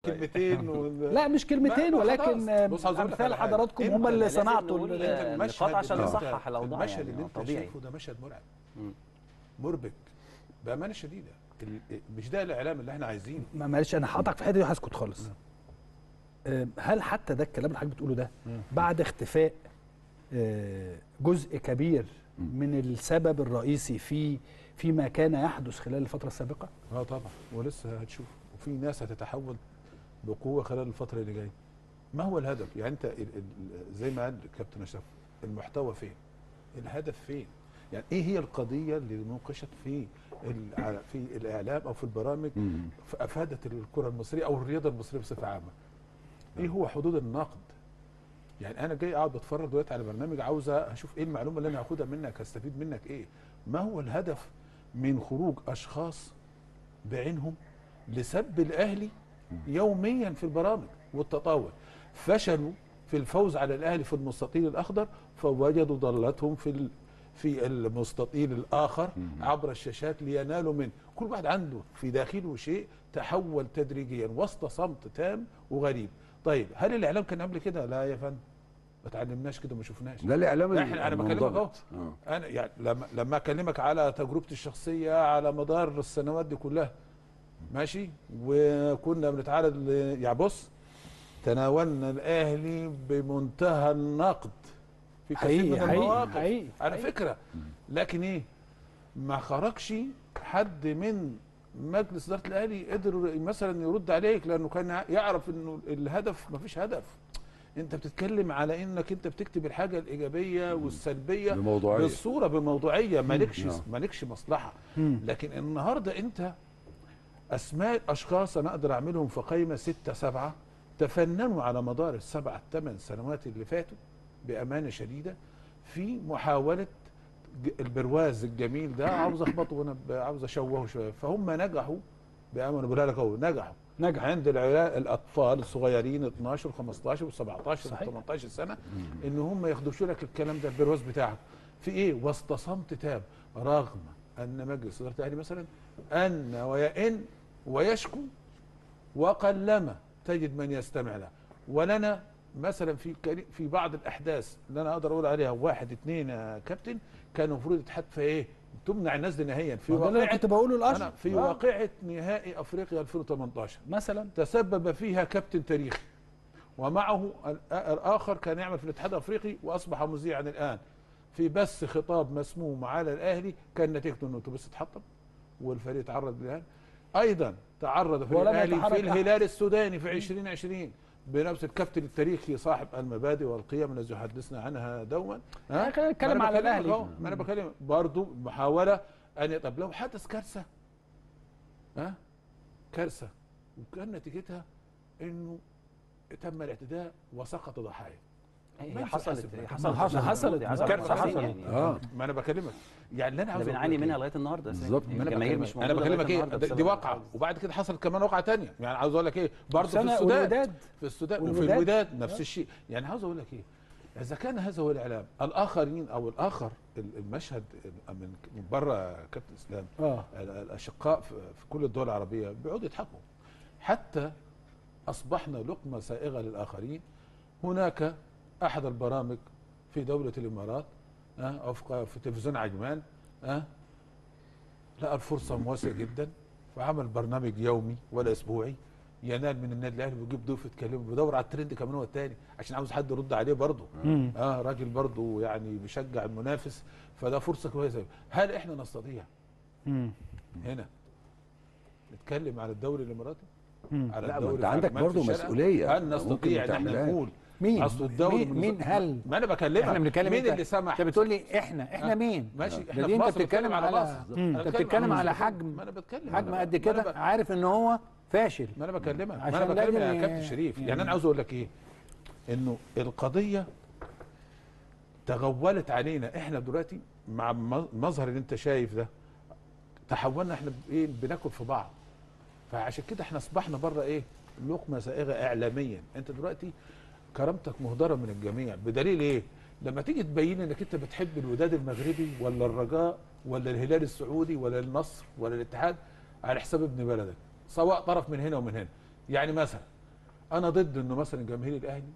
كلمتين وال... لا مش كلمتين ما- ما ولكن خلاص. آه، بص عاوز أقول لك امثال على حاجة. حضراتكم أنت هم اللي لازم صنعتوا نقول ال- آه، المشهد نقاط عشان اللي أنت- نصحح الأوضاع المشهد يعني، اللي انت طبيعي. شايفه ده مشهد مرعب مم. مربك بامانه شديده ال- مش ده الاعلام اللي احنا عايزينه ما- معلش انا هقطعك في الحته دي وهسكت خالص آه، هل حتى ده الكلام اللي حضرتك بتقوله ده بعد اختفاء آه، جزء كبير من السبب الرئيسي في فيما كان يحدث خلال الفتره السابقه اه طبعا ولسه هتشوف وفي ناس هتتحول بقوه خلال الفتره اللي جايه ما هو الهدف يعني انت ال- ال- زي ما قال كابتن اشرف المحتوى فين الهدف فين يعني ايه هي القضيه اللي نوقشت في ال- على- في الاعلام او في البرامج مم. افادت الكره المصريه او الرياضه المصريه بصفه عامه ايه هو حدود النقد يعني انا جاي اقعد بتفرج دلوقتي على برنامج عاوز اشوف ايه المعلومه اللي انا هاخدها منك هستفيد منك ايه ما هو الهدف من خروج اشخاص بعينهم لسب الاهلي يوميا في البرامج والتطاول فشلوا في الفوز على الاهلي في المستطيل الاخضر فوجدوا ضالتهم في ال- في المستطيل الاخر عبر الشاشات لينالوا من كل واحد عنده في داخله شيء تحول تدريجيا وسط صمت تام وغريب طيب هل الاعلام كان قبل كده لا يا فندم ما تعلمناش كده ما شفناش ده الاعلام احنا انا بكلمك اهو المنضبط. آه. انا يعني لما لما اكلمك على تجربتي الشخصيه على مدار السنوات دي كلها ماشي وكنا بنتعرض ل... يعني بص تناولنا الاهلي بمنتهى النقد في كثير حقيقي من حقيقي المواقف حقيقي على فكره لكن ايه ما خرجش حد من مجلس اداره الاهلي قدر مثلا يرد عليك لانه كان يعرف انه الهدف ما فيش هدف انت بتتكلم على انك انت بتكتب الحاجه الايجابيه والسلبيه بموضوعية. بالصوره بموضوعيه مالكش نعم. مالكش مصلحه لكن النهارده انت اسماء اشخاص انا اقدر اعملهم في قائمه ستة سبعة تفننوا على مدار السبع الثمان سنوات اللي فاتوا بامانه شديده في محاوله ج- البرواز الجميل ده عاوز اخبطه وانا ب- عاوز اشوهه شويه فهم نجحوا بامانه بقولها لك اهو نجحوا نجح. عند العيال الاطفال الصغيرين 12 15 و17 صحيح. و18 سنه ان هم يخدشوا لك الكلام ده البرواز بتاعك في ايه وسط صمت تام رغم ان مجلس اداره الاهلي مثلا ان ويئن ويشكو وقلما تجد من يستمع له ولنا مثلا في كري- في بعض الاحداث اللي انا اقدر اقول عليها واحد اثنين يا كابتن كان المفروض يتحط في ايه؟ تمنع الناس دي نهائيا في ما ده اللي أنا واقعه كنت بقوله أنا الاشهر في آه. واقعه نهائي افريقيا 2018 مثلا تسبب فيها كابتن تاريخي ومعه ال- الاخر كان يعمل في الاتحاد الافريقي واصبح مذيعا الان في بث خطاب مسموم على الاهلي كان نتيجته انه الاتوبيس اتحطم والفريق تعرض للان ايضا تعرض فريق ولم الاهلي يتحرك في الهلال السوداني في 2020 بنفس الكابتن التاريخي صاحب المبادئ والقيم الذي يحدثنا عنها دوما لا، خلينا نتكلم ما أنا على بكلمك الأهلي. أهو، ما انا بكلم برضه محاوله ان طب لو حدث كارثه ها كارثه وكان نتيجتها انه تم الاعتداء وسقط ضحايا هي ما حصلت ينفع هي حصلت. حصلت حصلت. حصلت كارثة حصلت. يعني اه ما انا بكلمك يعني اللي انا احنا عاوز بنعاني أقوله منها إيه؟ لغايه النهارده أساساً. بالظبط. ما انا الجماهير بكلمك مش انا موجودة بكلمك لغاية ايه النهاردة دي, بسبب دي واقعه الحادث. وبعد كده حصلت كمان واقعه تانية يعني عاوز اقول لك ايه برضه في سنة السودان والوداد. في السودان وفي والوداد. الوداد نفس الشيء يعني عاوز اقول لك ايه اذا كان هذا هو الاعلام الاخرين او الاخر ال- المشهد من من بره كابتن اسلام اه ال- الاشقاء في في كل الدول العربيه بيقعدوا يضحكوا حتى اصبحنا لقمه سائغه للاخرين هناك احد البرامج في دوله الامارات أه او في في تلفزيون عجمان أه لقى الفرصه مواسيه جدا فعمل برنامج يومي ولا اسبوعي ينال من النادي الاهلي ويجيب ضيوف يتكلموا بيدور على الترند كمان هو التاني عشان عاوز حد يرد عليه برضه مم. اه راجل برضه يعني بيشجع المنافس فده فرصه كويسه هل احنا نستطيع مم. هنا نتكلم على الدوري الاماراتي مم. على لا، ما الدوري انت في عندك عجمان في برضه الشارع؟ مسؤولية. هل ممكن نستطيع ان ما احنا تعملهاش. نقول مين اصل الدوري مين, من- مين هل ما انا بكلمك احنا بنتكلم مين انت- اللي سمح انت بتقول لي احنا احنا مين ماشي ده احنا دي في انت مصر بتتكلم على مصر. أنا انت بتكلم بتتكلم على مصر. حجم ما انا بتكلم حجم أنا ب- قد ما كده أنا ب- عارف ان هو فاشل ما انا بكلمك ما عشان انا بكلم لازم يا ي- كابتن شريف يعني يعني- انا عاوز اقول لك ايه انه القضيه تغولت علينا احنا دلوقتي مع الم- المظهر اللي انت شايف ده تحولنا احنا ب- ايه بناكل في بعض فعشان كده احنا اصبحنا بره ايه لقمه سائغه اعلاميا انت دلوقتي كرامتك مهدره من الجميع بدليل ايه لما تيجي تبين انك انت بتحب الوداد المغربي ولا الرجاء ولا الهلال السعودي ولا النصر ولا الاتحاد على حساب ابن بلدك سواء طرف من هنا ومن هنا يعني مثلا انا ضد انه مثلا جماهير الاهلي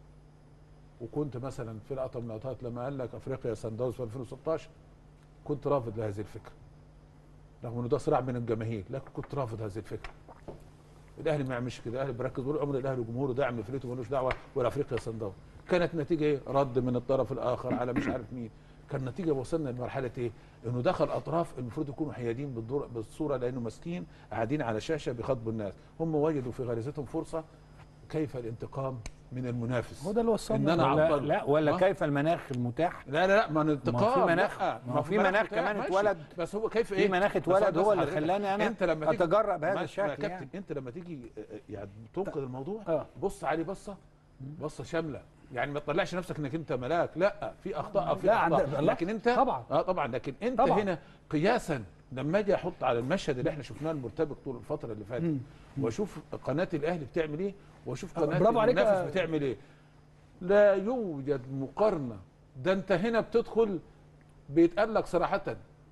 وكنت مثلا في لقطه من اللقطات لما قال لك افريقيا سان داونز في 2016 كنت رافض لهذه الفكره رغم انه ده صراع بين الجماهير لكن كنت رافض هذه الفكره الاهلي ما يعملش كده الاهلي بيركز بيقول عمر الاهلي وجمهوره داعم فريقه ملوش دعوه ولا افريقيا سان داونز كانت نتيجه ايه رد من الطرف الاخر على مش عارف مين كان نتيجه وصلنا لمرحله ايه انه دخل اطراف المفروض يكونوا حيادين بالدور بالصوره لانه ماسكين قاعدين على شاشه بيخاطبوا الناس هم وجدوا في غريزتهم فرصه كيف الانتقام من المنافس هو ده اللي وصلنا إن أنا ولا أعطل. لا ولا آه. كيف المناخ المتاح لا لا لا ما الانتقام في مناخ- لا، ما هو في مناخ بتاعي، كمان ماشي. اتولد. بس هو كيف في ايه مناخ بس اتولد بس هو اللي حضرتك، خلاني أنا انت لما تيجي أتجرأ بهذا ماشي، الشكل يا كابتن يعني. انت لما تيجي آه، آه، يعني تنقذ الموضوع آه. بص عليه بصه بصه شامله يعني ما تطلعش نفسك انك انت ملاك لا في اخطاء في لا، عند- اخطاء لا، لكن انت طبعا. اه طبعا لكن انت طبعا. هنا قياسا لما اجي احط على المشهد اللي احنا شفناه المرتبك طول الفتره اللي فاتت واشوف قناه الاهلي بتعمل ايه واشوف آه، قناه برافو عليك يا- المنافس بتعمل ايه لا يوجد مقارنه ده انت هنا بتدخل بيتقال لك صراحه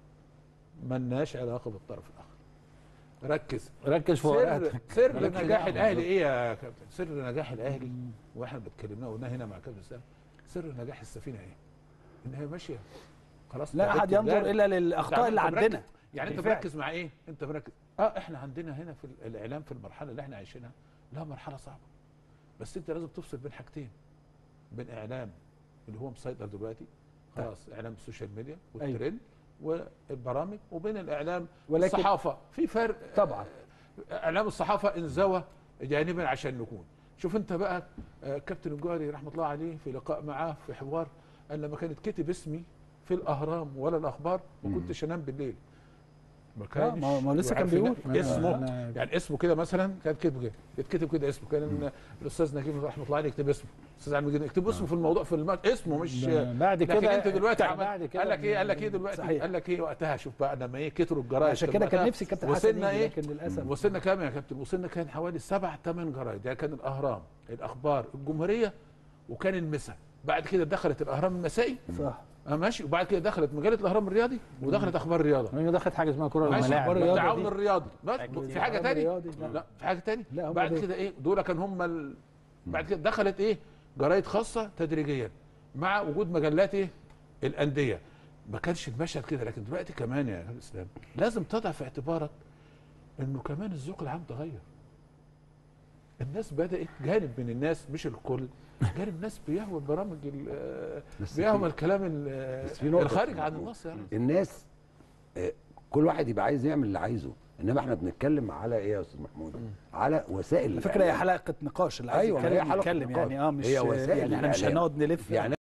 ملناش علاقه بالطرف الاخر ركز ركز في سر ورقتك سر مالكش نجاح دعوة. الاهلي ايه يا كابتن سر نجاح الاهلي واحنا بنتكلمنا قلنا هنا مع كابتن اسلام سر نجاح السفينه ايه ان هي ماشيه خلاص لا احد تعبت ينظر بجد. الا للاخطاء اللي أنت مركز. عندنا يعني انت بالفعل. مركز مع ايه انت مركز اه احنا عندنا هنا في الاعلام في المرحله اللي احنا عايشينها لا مرحله صعبه بس انت لازم تفصل بين حاجتين بين اعلام اللي هو مسيطر دلوقتي خلاص اعلام السوشيال ميديا والترند والبرامج وبين الاعلام ولكن- الصحافه في فرق طبعا اعلام الصحافه انزوى جانبا عشان نكون شوف انت بقى آه، كابتن الجوهري رحمه الله عليه في لقاء معاه في حوار قال لما كانت كتب اسمي في الاهرام ولا الاخبار ما كنتش انام بالليل ما آه، ما هو- ما هو لسه كان وعارف إن بيقول. اسمه أنا- يعني اسمه كده مثلا كان كتب كده يتكتب كده اسمه كان الاستاذ نجيب رحمه الله عليه يكتب اسمه الاستاذ عبد المجيد يكتب اسمه في الموضوع في المات اسمه مش ده بعد لكن كده انت دلوقتي بعد عمل كده قال لك ايه قال لك ايه دلوقتي صحيح. قال لك ايه وقتها شوف بقى لما ايه كتروا الجرايد عشان كده كان وقتها نفسي كابتن حسن وصلنا يجي ايه لكن للاسف وصلنا كام يا كابتن وصلنا كان حوالي سبع ثمان جرايد يعني كان الاهرام الاخبار الجمهوريه وكان المسا بعد كده دخلت الاهرام المسائي صح اه ماشي وبعد كده دخلت مجله الاهرام الرياضي ودخلت اخبار الرياضه هي دخلت حاجه اسمها كره ماشي الملاعب الرياضة التعاون دي. الرياضي ماشي في حاجه الأهرام تاني الرياضي، لا. لا في حاجه تاني لا، هم بعد دول. كده ايه دول كان هم ال... بعد كده دخلت ايه جرايد خاصه تدريجيا مع وجود مجلات ايه الانديه ما كانش المشهد كده لكن دلوقتي كمان يا أخي الاسلام لازم تضع في اعتبارك انه كمان الذوق العام تغير الناس بدات جانب من الناس مش الكل جانب الناس بيهوى البرامج ال- بس بيهوى في- الكلام ال- بس في نقطة الخارج في عن الموضوع. النص يعني الناس آه، كل واحد يبقى عايز يعمل اللي عايزه انما احنا بنتكلم على ايه يا استاذ محمود على وسائل على فكره هي الإعلام. حلقه نقاش اللي عايز أيوة، يتكلم هي حلقة يتكلم نقاش. يعني اه مش هي وسائل يعني احنا مش الإعلام. هنقعد نلف يعني